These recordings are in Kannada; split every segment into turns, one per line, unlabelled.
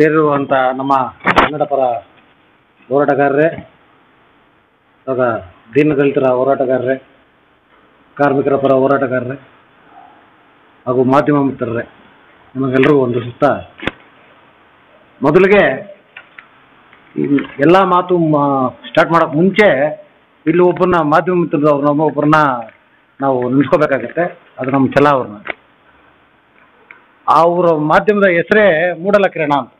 ಸೇರಿರುವಂಥ ನಮ್ಮ ಕನ್ನಡ ಪರ ಹೋರಾಟಗಾರರೇ ಇವಾಗ ದೀನದಲಿತರ ಹೋರಾಟಗಾರರೇ ಕಾರ್ಮಿಕರ ಪರ ಹೋರಾಟಗಾರರೇ ಹಾಗೂ ಮಾಧ್ಯಮ ಮಿತ್ರರೇ ನಿಮಗೆಲ್ಲರಿಗೂ ಒಂದು ಸುತ್ತ ಮೊದಲಿಗೆ ಎಲ್ಲ ಮಾತು ಸ್ಟಾರ್ಟ್ ಮಾಡೋಕ್ಕೆ ಮುಂಚೆ ಇಲ್ಲಿ ಒಬ್ಬರನ್ನ ಮಾಧ್ಯಮ ಮಿತ್ರರು ಅವ್ರು ನಮ್ಮ ಒಬ್ಬರನ್ನ ನಾವು ನಿಲ್ಸ್ಕೋಬೇಕಾಗತ್ತೆ ಅದು ನಮ್ಮ ಛಲ ಅವ್ರನ್ನ ಅವರ ಮಾಧ್ಯಮದ ಹೆಸರೇ ಮೂಡಲ ಕಿರಣ ಅಂತ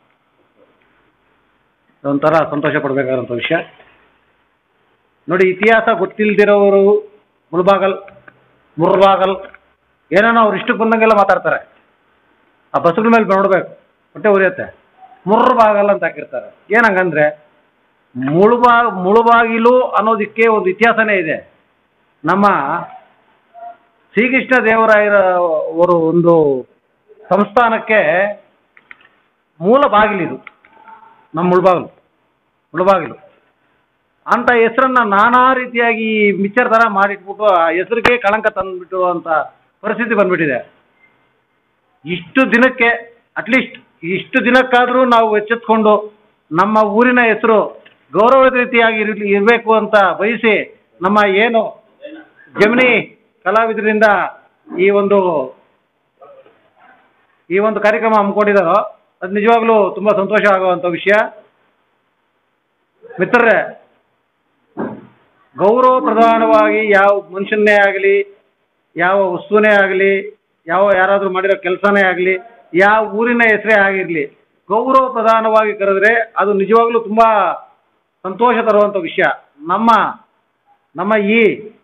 ಒಂಥರ ಸಂತೋಷ ಪಡಬೇಕಾದಂಥ ವಿಷಯ ನೋಡಿ ಇತಿಹಾಸ ಗೊತ್ತಿಲ್ದಿರೋರು ಮುಳಬಾಗಲ್ ಮುರ್ಬಾಗಲ್ ಏನೇನೋ ಅವ್ರು ಇಷ್ಟಕ್ಕೆ ಬಂದಂಗೆಲ್ಲ ಮಾತಾಡ್ತಾರೆ ಆ ಬಸ್ಗಳ ಮೇಲೆ ನೋಡ್ಬೇಕು ಹೊಟ್ಟೆ ಉರಿಯುತ್ತೆ ಮುರ್ಬಾಗಲ್ ಅಂತ ಹಾಕಿರ್ತಾರೆ ಏನಂಗಂದ್ರೆ ಮುಳುಬಾ ಮುಳುಬಾಗಿಲು ಅನ್ನೋದಕ್ಕೆ ಒಂದು ಇತಿಹಾಸನೇ ಇದೆ ನಮ್ಮ ಶ್ರೀಕೃಷ್ಣ ದೇವರಾಯರ ಅವರು ಒಂದು ಸಂಸ್ಥಾನಕ್ಕೆ ಮೂಲ ಬಾಗಿಲಿದು ನಮ್ಮ ಮುಳುಬಾಗಿಲು ಮುಳುಬಾಗಿಲು ಅಂತ ಹೆಸರನ್ನ ನಾನಾ ರೀತಿಯಾಗಿ ಮಿಚ್ಚರ್ ಥರ ಮಾಡಿಟ್ಬಿಟ್ಟು ಆ ಹೆಸರಿಗೆ ಕಳಂಕ ತಂದುಬಿಟ್ಟು ಅಂತ ಪರಿಸ್ಥಿತಿ ಬಂದ್ಬಿಟ್ಟಿದೆ ಇಷ್ಟು ದಿನಕ್ಕೆ ಅಟ್ಲೀಸ್ಟ್ ಇಷ್ಟು ದಿನಕ್ಕಾದರೂ ನಾವು ಎಚ್ಚೆತ್ಕೊಂಡು ನಮ್ಮ ಊರಿನ ಹೆಸರು ಗೌರವದ ರೀತಿಯಾಗಿ ಇರ್ಲಿ ಇರಬೇಕು ಅಂತ ಬಯಸಿ ನಮ್ಮ ಏನು ಜಮಿನಿ ಕಲಾವಿದರಿಂದ ಈ ಒಂದು ಈ ಒಂದು ಕಾರ್ಯಕ್ರಮ ಹಮ್ಮಿಕೊಂಡಿದ್ದಾರೋ ಅದು ನಿಜವಾಗ್ಲೂ ತುಂಬ ಸಂತೋಷ ಆಗುವಂಥ ವಿಷಯ ಮಿತ್ರರೇ ಗೌರವ ಪ್ರಧಾನವಾಗಿ ಯಾವ ಮನುಷ್ಯನ್ನೇ ಆಗಲಿ ಯಾವ ವಸ್ತುನೇ ಆಗಲಿ ಯಾವ ಯಾರಾದರೂ ಮಾಡಿರೋ ಕೆಲಸನೇ ಆಗಲಿ ಯಾವ ಊರಿನ ಹೆಸರೇ ಆಗಿರಲಿ ಗೌರವ ಪ್ರಧಾನವಾಗಿ ಕರೆದ್ರೆ ಅದು ನಿಜವಾಗ್ಲೂ ತುಂಬ ಸಂತೋಷ ತರುವಂಥ ವಿಷಯ ನಮ್ಮ ನಮ್ಮ ಈ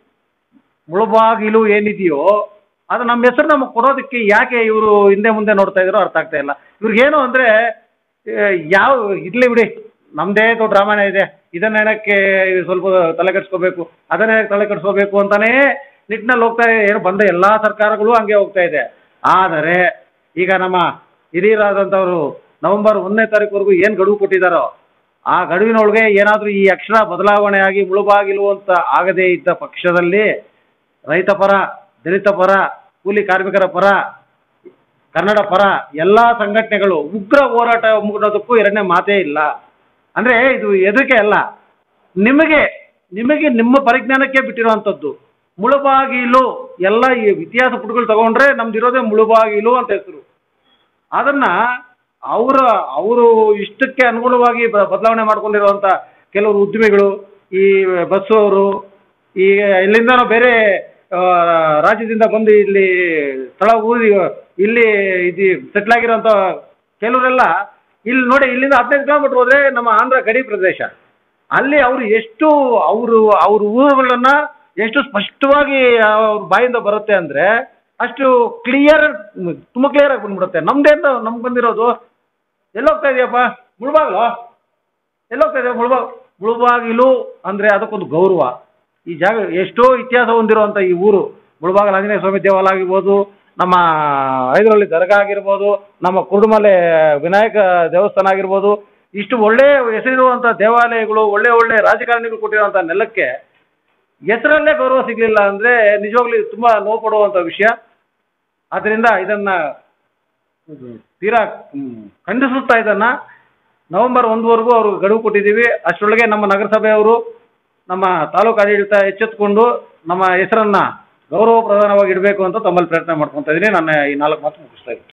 ಮುಳುಬಾಗಿಲು ಏನಿದೆಯೋ ಅದು ನಮ್ಮ ಹೆಸರು ನಮಗೆ ಕೊಡೋದಕ್ಕೆ ಯಾಕೆ ಇವರು ಹಿಂದೆ ಮುಂದೆ ನೋಡ್ತಾ ಇದ್ದಾರೋ ಅರ್ಥ ಆಗ್ತಾ ಇಲ್ಲ ಇವ್ರಿಗೇನು ಅಂದರೆ ಯಾವ ಇರಲಿ ಬಿಡಿ ನಮ್ಮದೇ ದೊಡ್ಡ ರಾಮಾಯಣ ಇದೆ ಇದನ್ನೇನಕ್ಕೆ ಸ್ವಲ್ಪ ತಲೆ ಕೆಡಿಸ್ಕೋಬೇಕು ಅದನ್ನೇ ತಲೆ ಕೆಡಿಸ್ಕೋಬೇಕು ಅಂತಾನೇ ನಿಟ್ಟಿನಲ್ಲಿ ಹೋಗ್ತಾ ಇದೆ ಏನು ಬಂದ ಎಲ್ಲ ಸರ್ಕಾರಗಳು ಹಂಗೆ ಹೋಗ್ತಾ ಇದೆ ಆದರೆ ಈಗ ನಮ್ಮ ಹಿರಿಯರಾದಂಥವರು ನವೆಂಬರ್ ಒಂದನೇ ತಾರೀಕುವರೆಗೂ ಏನು ಗಡುವು ಕೊಟ್ಟಿದ್ದಾರೋ ಆ ಗಡುವಿನೊಳಗೆ ಏನಾದರೂ ಈ ಅಕ್ಷರ ಬದಲಾವಣೆ ಆಗಿ ಮುಳುಬಾಗಿಲು ಅಂತ ಆಗದೇ ಇದ್ದ ಪಕ್ಷದಲ್ಲಿ ರೈತ ಪರ ದಲಿತ ಪರ ಕೂಲಿ ಕಾರ್ಮಿಕರ ಪರ ಕನ್ನಡ ಪರ ಎಲ್ಲ ಸಂಘಟನೆಗಳು ಉಗ್ರ ಹೋರಾಟ ಮುಗಿದೋದಕ್ಕೂ ಎರಡನೇ ಮಾತೇ ಇಲ್ಲ ಅಂದರೆ ಇದು ಎದಕ್ಕೆ ಅಲ್ಲ ನಿಮಗೆ ನಿಮಗೆ ನಿಮ್ಮ ಪರಿಜ್ಞಾನಕ್ಕೆ ಬಿಟ್ಟಿರುವಂಥದ್ದು ಮುಳುಬಾಗಿಲು ಎಲ್ಲ ಈ ಇತಿಹಾಸ ಪುಟಗಳು ತಗೊಂಡ್ರೆ ನಮ್ದು ಇರೋದೇ ಮುಳುಬಾಗಿಲು ಅಂತ ಹೆಸರು ಅದನ್ನ ಅವರ ಅವರು ಇಷ್ಟಕ್ಕೆ ಅನುಗುಣವಾಗಿ ಬ- ಬದಲಾವಣೆ ಮಾಡ್ಕೊಂಡಿರುವಂಥ ಕೆಲವರು ಉದ್ಯಮಿಗಳು ಈ ಬಸ್ಸು ಅವರು ಈ ಇಲ್ಲಿಂದ ಬೇರೆ ಆ, ರಾಜ್ಯದಿಂದ ಬಂದು ಇಲ್ಲಿ ಸ್ಥಳ ಊರಿ ಇಲ್ಲಿ ಇದು ಸೆಟ್ಲ್ ಆಗಿರೋಂಥ ಕೆಲವರೆಲ್ಲ ಇಲ್ಲಿ ನೋಡಿ ಇಲ್ಲಿಂದ ಹದಿನೈದು ಕಿಲೋಮೀಟ್ರ್ ಹೋದ್ರೆ ನಮ್ಮ ಆಂಧ್ರ ಗಡಿ ಪ್ರದೇಶ ಅಲ್ಲಿ ಅವರು ಎಷ್ಟು ಅವರು ಅವ್ರ ಊರುಗಳನ್ನ ಎಷ್ಟು ಸ್ಪಷ್ಟವಾಗಿ ಅವ್ರ ಬಾಯಿಂದ ಬರುತ್ತೆ ಅಂದರೆ ಅಷ್ಟು ಕ್ಲಿಯರ್ ತುಂಬ ಕ್ಲಿಯರ್ ಆಗಿ ಬಂದ್ಬಿಡುತ್ತೆ ನಮ್ದೇಂತ ನಮ್ಗೆ ಬಂದಿರೋದು ಎಲ್ಲೋಗ್ತಾ ಇದೆಯಪ್ಪ ಮುಳುಬಾಗ್ಲು ಎಲ್ಲೋಗ್ತಾ ಇದೆ ಮುಳುಬಾಗ್ ಮುಳುಬಾಗಿಲು ಅಂದರೆ ಅದಕ್ಕೊಂದು ಗೌರವ ಈ ಜಾಗ ಎಷ್ಟೋ ಇತಿಹಾಸ ಹೊಂದಿರುವಂಥ ಈ ಊರು ಮುಳುಬಾಗಿಲು ಆಂಜನೇಯ ಸ್ವಾಮಿ ದೇವಾಲಯ ಆಗಿರ್ಬೋದು ನಮ್ಮ ಐದರಳ್ಳಿ ದರ್ಗಾ ಆಗಿರ್ಬೋದು ನಮ್ಮ ಕುರುಡುಮಲೆ ವಿನಾಯಕ ದೇವಸ್ಥಾನ ಆಗಿರ್ಬೋದು ಇಷ್ಟು ಒಳ್ಳೆ ಹೆಸರಿರುವಂಥ ದೇವಾಲಯಗಳು ಒಳ್ಳೆ ಒಳ್ಳೆ ರಾಜಕಾರಣಿಗಳು ಕೊಟ್ಟಿರುವಂಥ ನೆಲಕ್ಕೆ ಹೆಸರಲ್ಲೇ ಗೌರವ ಸಿಗಲಿಲ್ಲ ಅಂದರೆ ನಿಜವಾಗ್ಲೂ ಇದು ತುಂಬ ನೋವು ಪಡುವಂಥ ವಿಷಯ ಆದ್ದರಿಂದ ಇದನ್ನು ತೀರಾ ಹ್ಮ್, ಖಂಡಿಸುತ್ತಾ ಇದನ್ನು ನವೆಂಬರ್ ಒಂದುವರೆಗೂ ಅವರು ಗಡುವು ಕೊಟ್ಟಿದ್ದೀವಿ ಅಷ್ಟರೊಳಗೆ ನಮ್ಮ ನಗರಸಭೆಯವರು ನಮ್ಮ ತಾಲೂಕು ಆಡಳಿತ ಎಚ್ಚೆತ್ತುಕೊಂಡು ನಮ್ಮ ಹೆಸರನ್ನು ಗೌರವ ಪ್ರಧಾನವಾಗಿ ಇಡಬೇಕು ಅಂತ ತಮ್ಮಲ್ಲಿ ಪ್ರಯತ್ನ ಮಾಡ್ಕೊತಾ ಇದ್ದೀನಿ ನಾನು ಈ ನಾಲ್ಕು ಮಾತು ಮುಗಿಸ್ತಾ ಇದ್ದೀನಿ